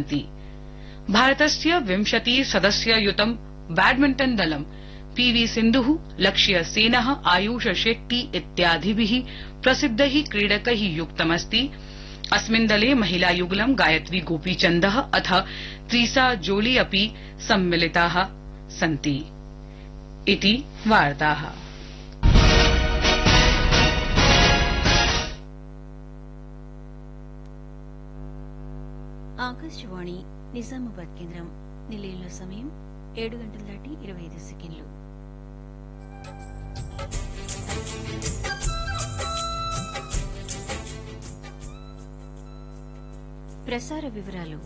सन्ति भारतस्य विंशति सदस्य युतं बैडमिण्टन दलं पीवी सिन्धु लक्ष्य सेन आयुष शेट्टी इत्यादिभि प्रसिद्धै क्रीडकै युक्तमस्ति अस्मिन् दले महिलायुगलं गायत्री गोपीचन्द अथ त्रीसा जोली अपि सम्मिलिता सन्ति इति वार्ताः ఆకాశవాణి నిజామాబాద్ కేంద్రం నిలయంలో సమయం ఏడు గంటల దాటి ఇరవై ఐదు సెకండ్లు ప్రసార వివరాలు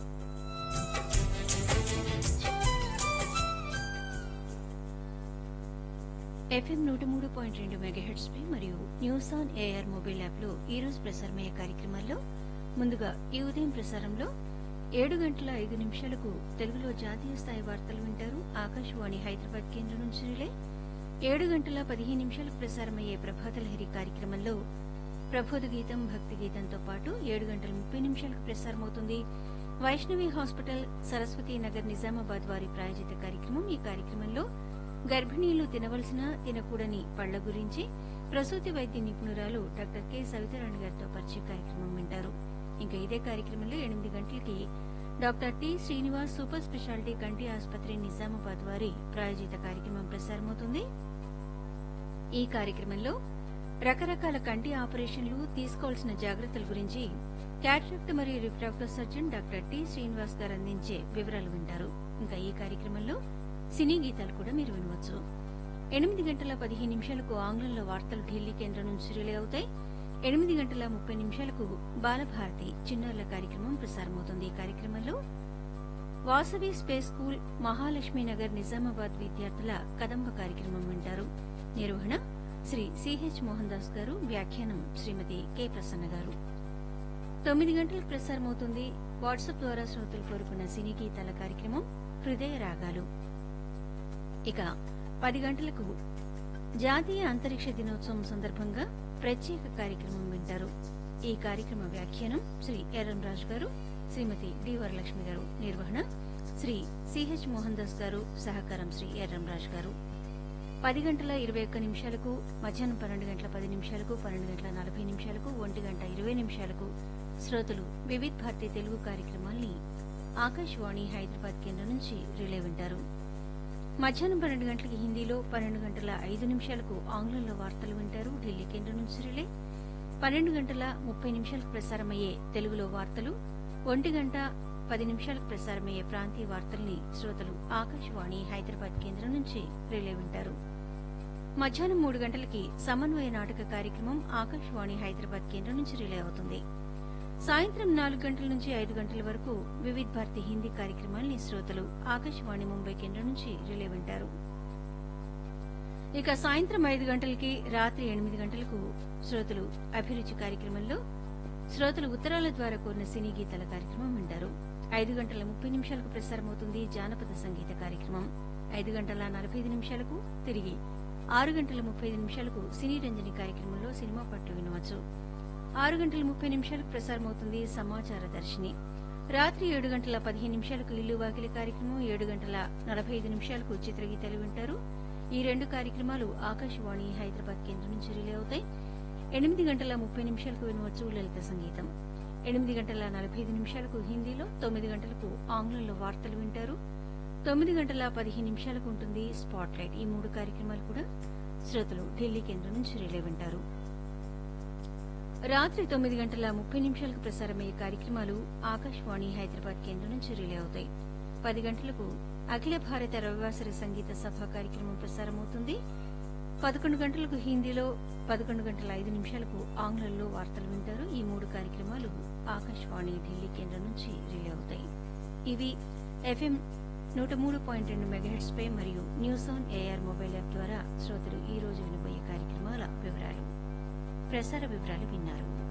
ఎఫ్ఎం నూట మూడు పాయింట్ రెండు మెగాహెట్స్ పై మరియు news on AIR mobile app లో ఈ రోజు ప్రసారమయ్యే కార్యక్రమాల్లో ముందుగా ఈ ఉదయం ప్రసారంలో ఏడు గంటల ఐదు నిమిషాలకు తెలుగులో జాతీయ స్థాయి వార్తలు వింటారు ఆకాశవాణి హైదరాబాద్ కేంద్రం నుంచి రిలే ఏడు గంటల పదిహేను నిమిషాలకు ప్రసారమయ్యే ప్రభాత లహరి కార్యక్రమంలో ప్రబోధ గీతం భక్తి గీతంతో పాటు ఏడు గంటల ముప్పై నిమిషాలకు ప్రసారమవుతుంది వైష్ణవి హాస్పిటల్ సరస్వతి నగర్ నిజామాబాద్ వారి ప్రాయోజిత కార్యక్రమం ఈ కార్యక్రమంలో గర్భిణీలు తినవలసిన తినకూడని పళ్ల గురించి ప్రసూతి వైద్య నిపుణురాలు డాక్టర్ కె సవితారాణి గారితో పరిచయ కార్యక్రమం వింటారు ఇంకా ఇదే కార్యక్రమంలో ఎనిమిది గంటలకి doctor T Srinivas super speciality కంటి ఆసుపత్రి నిజామాబాద్ వారి ప్రాయోజిత కార్యక్రమం ప్రసారమవుతుంది ఈ కార్యక్రమంలో రకరకాల కంటి ఆపరేషన్లు తీసుకోవాల్సిన జాగ్రత్తల గురించి క్యాట్రాక్ట్ మరియు refractive surgeon doctor T Srinivas garu అందించే వివరాలు వింటారు ఇంకా ఈ కార్యక్రమంలో సినీ గీతాలు కూడా మీరు వినవచ్చు ఎనిమిది గంటల పదిహేను నిమిషాలకు ఆంగ్లంలో వార్తలు ఢిల్లీ కేంద్రం నుంచి రిలే అవుతాయి ఎనిమిది గంటల ముప్పై నిమిషాలకు బాలభారతి చిన్నారుల కార్యక్రమం ప్రసారమవుతుంది ఈ కార్యక్రమంలో వాసవి స్పేస్ స్కూల్ మహాలక్ష్మి నగర్ నిజామాబాద్ విద్యార్థుల కదంబ కార్యక్రమం వింటారు నిర్వహణ శ్రీ సిహెచ్ మోహన్ దాస్ గారు వ్యాఖ్యానం శ్రీమతి కె ప్రసన్న గారు తొమ్మిది గంటలకు ప్రసారమవుతుంది వాట్సాప్ ద్వారా శ్రోతలు కోరుకున్న సినీ గీతాల కార్యక్రమం హృదయ రాగాలు ఇక పది గంటలకు జాతీయ అంతరిక్ష దినోత్సవం సందర్భంగా ప్రత్యేక కార్యక్రమం వింటారు ఈ కార్యక్రమ వ్యాఖ్యానం శ్రీ ఎర్రం రాజు గారు శ్రీమతి డి వరలక్ష్మి గారు నిర్వహణ శ్రీ సిహెచ్ మోహన్ దాస్ గారు సహకారం శ్రీ ఎర్రం రాజు గారు పది గంటల ఇరవై ఒక్క నిమిషాలకు మధ్యాహ్నం పన్నెండు గంటల పది నిమిషాలకు పన్నెండు గంటల నలభై నిమిషాలకు ఒంటి గంట ఇరవై నిమిషాలకు శ్రోతలు వివిధ్ భారతి తెలుగు కార్యక్రమాల్ని ఆకాశవాణి హైదరాబాద్ కేంద్రం నుంచి రిలే వింటారు మధ్యాహ్నం పన్నెండు గంటలకి హిందీలో పన్నెండు గంటల ఐదు నిమిషాలకు ఆంగ్లంలో వార్తలు వింటారు ఢిల్లీ కేంద్రం నుంచి రిలే పన్నెండు గంటల ముప్పై నిమిషాలకు ప్రసారమయ్యే తెలుగులో వార్తలు ఒంటి గంట పది నిమిషాలకు ప్రసారమయ్యే ప్రాంతీయ వార్తల్ని శ్రోతలు ఆకాశవాణి హైదరాబాద్ కేంద్రం నుంచి రిలే వింటారు మధ్యాహ్నం మూడు గంటలకి సమన్వయ నాటక కార్యక్రమం ఆకాశవాణి హైదరాబాద్ కేంద్రం నుంచి రిలే అవుతుంది సాయంత్రం నాలుగు గంటల నుంచి ఐదు గంటల వరకు వివిధ్ భారతి హిందీ కార్యక్రమాల్ని శ్రోతలు ఆకాశవాణి ముంబై కేంద్రం నుంచి రిలే వింటారు ఇక సాయంత్రం ఐదు గంటలకి రాత్రి ఎనిమిది గంటలకు శ్రోతలు అభిరుచి కార్యక్రమంలో శ్రోతలు ఉత్తరాల ద్వారా కోరిన సినీ గీతాల కార్యక్రమం వింటారు ఐదు గంటల ముప్పై నిమిషాలకు ప్రసారమవుతుంది జానపద సంగీత కార్యక్రమం ఐదు గంటల నలభై ఐదు నిమిషాలకు తిరిగి ఆరు గంటల ముప్పై ఐదు నిమిషాలకు సినీ రంజని కార్యక్రమంలో సినిమా పట్లు వినవచ్చు ఆరు గంటల ముప్పై నిమిషాలకు ప్రసారమవుతుంది సమాచార దర్శిని రాత్రి ఏడు గంటల పదిహేను నిమిషాలకు ఇల్లు వాకిలి కార్యక్రమం ఏడు గంటల నలభై ఐదు నిమిషాలకు చిత్రగీతాలు వింటారు ఈ రెండు కార్యక్రమాలు ఆకాశవాణి హైదరాబాద్ కేంద్రం నుంచి రిలే అవుతాయి ఎనిమిది గంటల ముప్పై నిమిషాలకు వినవచ్చు లలిత సంగీతం ఎనిమిది గంటల నలభై ఐదు నిమిషాలకు హిందీలో తొమ్మిది గంటలకు ఆంగ్లంలో వార్తలు వింటారు తొమ్మిది గంటల పదిహేను నిమిషాలకు ఉంటుంది స్పాట్ లైట్ ఈ మూడు కార్యక్రమాలు కూడా శ్రోతలు ఢిల్లీ కేంద్రం నుంచి రిలే వింటారు రాత్రి తొమ్మిది గంటల ముప్పై నిమిషాలకు ప్రసారమయ్యే కార్యక్రమాలు ఆకాశవాణి హైదరాబాద్ కేంద్రం నుంచి రిలే అవుతాయి పది గంటలకు అఖిల భారత రవివాసర సంగీత సభ కార్యక్రమం ప్రసారమవుతుంది పదకొండు గంటలకు హిందీలో పదకొండు గంటల ఐదు నిమిషాలకు ఆంగ్లంలో వార్తలు వింటారు ఈ మూడు కార్యక్రమాలు ఆకాశవాణి ఢిల్లీ కేంద్రం నుంచి రిలే అవుతాయి ఇవి ఎఫ్ఎం నూట మూడు పాయింట్ రెండు మెగాహెట్స్ పై మరియు news on AIR mobile app ద్వారా శ్రోతలు ఈ రోజు వినబోయే కార్యక్రమాల వివరాలు ప్రసార వివరాలు విన్నారు